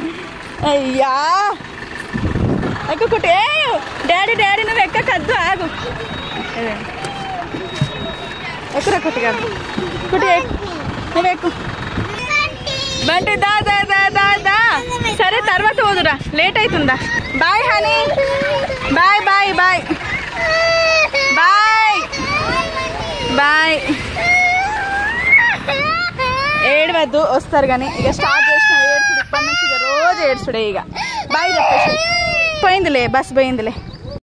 అయ్యా ఎక్కుకుంటే daddy daddy నువ్వు ఎక్కకద్దు ఆగు అదే. ఎక్కురా కుట్టి కాదు కుట్టి ఎక్కు. నువ్వు ఎక్కు బంటి దా దా దా దా దా సరే తర్వాత పోదురా లేట్ అవుతుందా bye honey bye bye bye bye bye ఏడవద్దు వస్తారు కానీ ఇక స్టార్ట్ చేసిన ఏడ్చుడు ఇప్పటి నుంచి ఇక రోజు ఏడ్చుడే ఇక బాయ్ చెప్పేసి పోయిందిలే బస్ పోయిందిలే